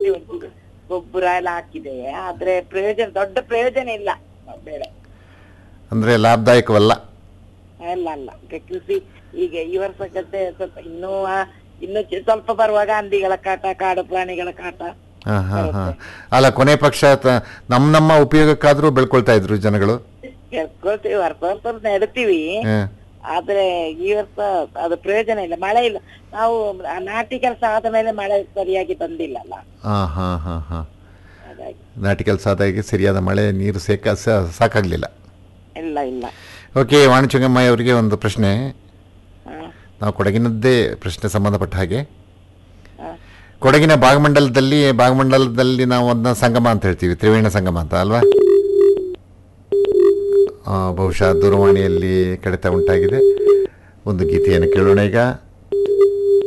ಹಾಕಿ ಒಂಚೂರು ಗೊಬ್ಬರ ಎಲ್ಲ ಹಾಕಿದೆ ಆದ್ರೆ ಪ್ರಯೋಜನ ದೊಡ್ಡ ಪ್ರಯೋಜನ ಇಲ್ಲ ಬೇಳೆ ಅಂದರೆ ಲಾಭದಾಯಕವಲ್ಲ ಅಲ್ಲ ಅಲ್ಲ ಈಗ ಕೃಷಿ ಈಗ ಈ ವರ್ಷ ಗದ್ದೆ ಸ್ವಲ್ಪ ಇನ್ನೂ ಆ, ಇನ್ನು ಚಿ- ಸ್ವಲ್ಪ ಬರುವಾಗ ಹಂದಿಗಳ ಕಾಟ ಕಾಡು ಪ್ರಾಣಿಗಳ ಕಾಟ ಹಾಂ ಹಾಂ ಹಾಂ ಅಲ್ಲ ಕೊನೆ ಪಕ್ಷ ತ- ನಮ್ಮ ನಮ್ಮ ಉಪಯೋಗಕ್ಕಾದರೂ ಬೆಳ್ಕೊಳ್ತಾ ಇದ್ರು ಜನಗಳು ಕೆರ್ಕೊಳ್ತೀವಿ ವರ್ಷ ವರ್ಷ ನೆಡ್ತೀವಿ ಹಾಂ ಆದ್ರೆ ಈ ವರ್ಷ ಅದು ಪ್ರಯೋಜನ ಇಲ್ಲ ಮಳೆ ಇಲ್ಲ ನಾವು ಆ ನಾಟಿ ಕೆಲಸ ಆದ ಮೇಲೆ ಮಳೆ ಸರಿಯಾಗಿ ಬಂದಿಲ್ಲಲ್ಲ ಹಾಂ ಹಾಂ ಹಾಂ ಹಾಂ ಹಾಗಾಗಿ ನಾಟಿ ಕೆಲಸ ಆದಾಗೆ ಸರಿಯಾದ ಮಳೆ ನೀರು ಸೇಕ ಸ- ಸಾಕಾಗ್ಲಿಲ್ಲ ಇಲ್ಲ ಇಲ್ಲ ಓಕೆ ವಾಣಿಜ್ಯಂಗಮ್ಮ ಅವರಿಗೆ ಒಂದು ಪ್ರಶ್ನೆ ಹ, ನಾವು ಕೊಡಗಿನದ್ದೇ ಪ್ರಶ್ನೆ ಸಂಬಂಧಪಟ್ಟ ಹಾಗೆ ಹ. ಕೊಡಗಿನ ಭಾಗಮಂಡಲದಲ್ಲಿ ಭಾಗಮಂಡಲದಲ್ಲಿ ನಾವು ಅದನ್ನ ಸಂಗಮ ಅಂತ ಹೇಳ್ತೀವಿ ತ್ರಿವೇಣ ಸಂಗಮ ಅಂತ ಅಲ್ವಾ ಆ, ಬಹುಶಃ ದೂರವಾಣಿಯಲ್ಲಿ ಕಡಿತ ಉಂಟಾಗಿದೆ ಒಂದು ಗೀತೆಯನ್ನು ಕೇಳೋಣ ಈಗ